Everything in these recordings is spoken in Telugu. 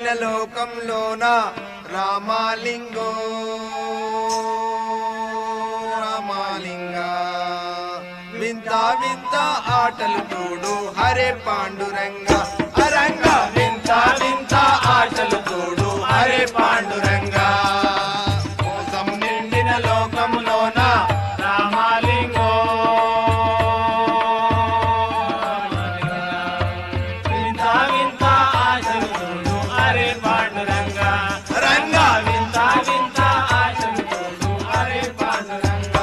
నిండిన లోకంలోన రామాలింగో రామాలింగ వింత వింత ఆటలు తోడు హరే పాండురంగ అరంగ వింత వింత ఆటలు తోడు హరే పాండురంగ మోసం నిండిన లోకంలోన రామాలింగో వింత వింత ఆశలు చూడు అరే పాండురంగ రంగ వింత వింత ఆశలు చూడు అరే పాండురంగ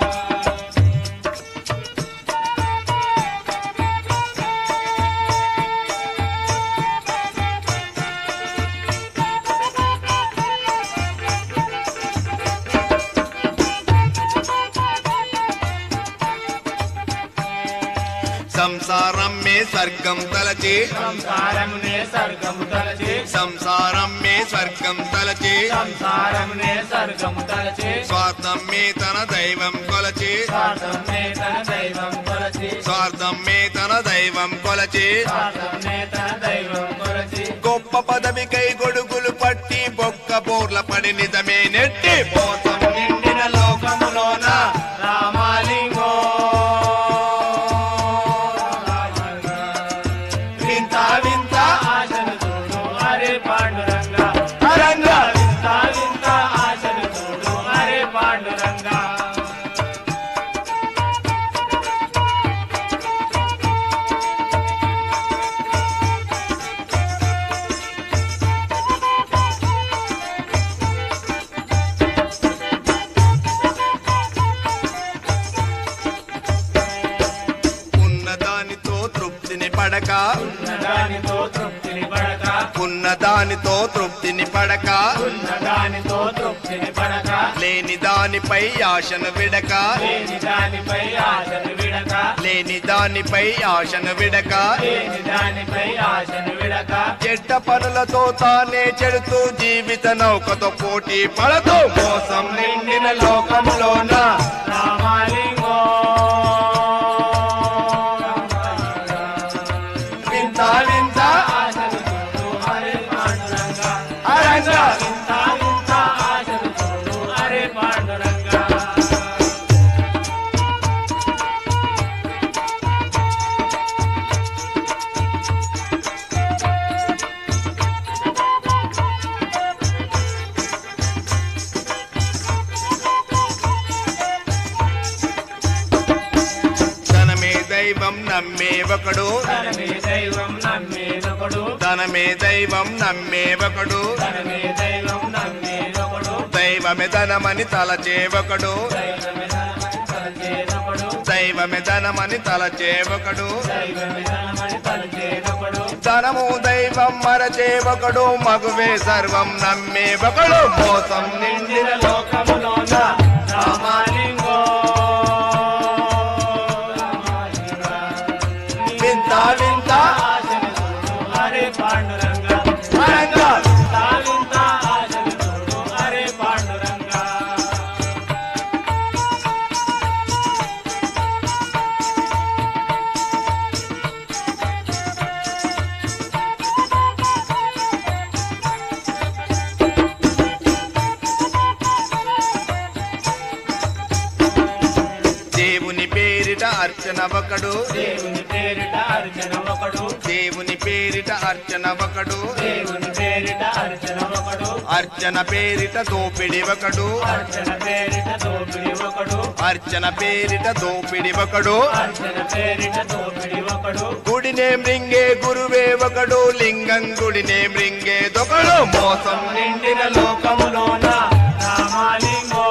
సంసారం మే స్వర్గం తలచి సంసారమునే స్వర్గము తలచి సంసారం మే స్వర్గం తలచి సంసారమునే స్వర్గము తలచి స్వార్థం మే తన దైవం కొలచి స్వార్థమే తన దైవం కొలచి స్వార్థం మే తన దైవం కొలచి స్వార్థమే తన దైవం కొలచి గొప్ప పదవికై గొడుగులు పట్టి బొక్క బోర్ల పడి నిజమే నెట్టి మోసం నిండిన లోకములోన రామాలింగో వింత వింత ఆశలు చూడు అరే పాండురంగ అరంగ వింత వింత ఆశలు చూడు అరే పాండురంగ ఉన్నదానితో తృప్తిని పడక ఉన్నదానితో తృప్తిని పడక ఉన్నదానితో తృప్తిని పడక ఉన్నదానితో తృప్తిని పడక లేని దానిపై ఆశను విడక లేని దానిపై ఆశను విడక లేని దానిపై ఆశను విడక లేని దానిపై ఆశను విడక చెడ్డ పనులతో తానే చెడుతూ జీవిత నౌకతో పోటీ పడదు మోసం నిండిన లోకంలోన రామాలింగో వింత వింత ఆశలు చూడు అరే పాండురంగ అరంగ వింత వింత ఆశలు చూడు అరే పాండురంగ ధనమే దైవం నమ్మే ఒకడు తనమే దైవం నమ్మేదొకడు ధనమే దైవం నమ్మే ఒకడు తనమే దైవం నమ్మేదొకడు దైవమే ధనమని తలచే ఒకడు దైవమే ధనమని తలచేదొకడు దైవమే ధనమని తలచే ఒకడు దైవమే ధనమని తలచేదొకడు ధనము దైవం మరచే ఒకడు మగువే సర్వం నమ్మే ఒకడు మోసం నిండిన లోకములోన రామాలింగో వింత వింత ఆశలు చూడు అరే పాండురంగ అరంగ తావింత ఆశలు చూడు అరే పాండురంగ దేవుని పేరిట అర్చన ఒకడు దేవుని పేరిట అర్చన ఒకడు దేవుని పేరిట అర్చన ఒకడు దేవుని పేరిట అర్చన ఒకడు అర్చన పేరిట దోపిడి ఒకడు అర్చన పేరిట దోపిడి ఒకడు అర్చన పేరిట దోపిడి ఒకడు అర్చన పేరిట దోపిడి ఒకడు గుడినే మృంగే గురువే ఒకడు లింగం గుడినే మృంగే దొకడు మోసం నిండిన లోకములోన రామాలింగో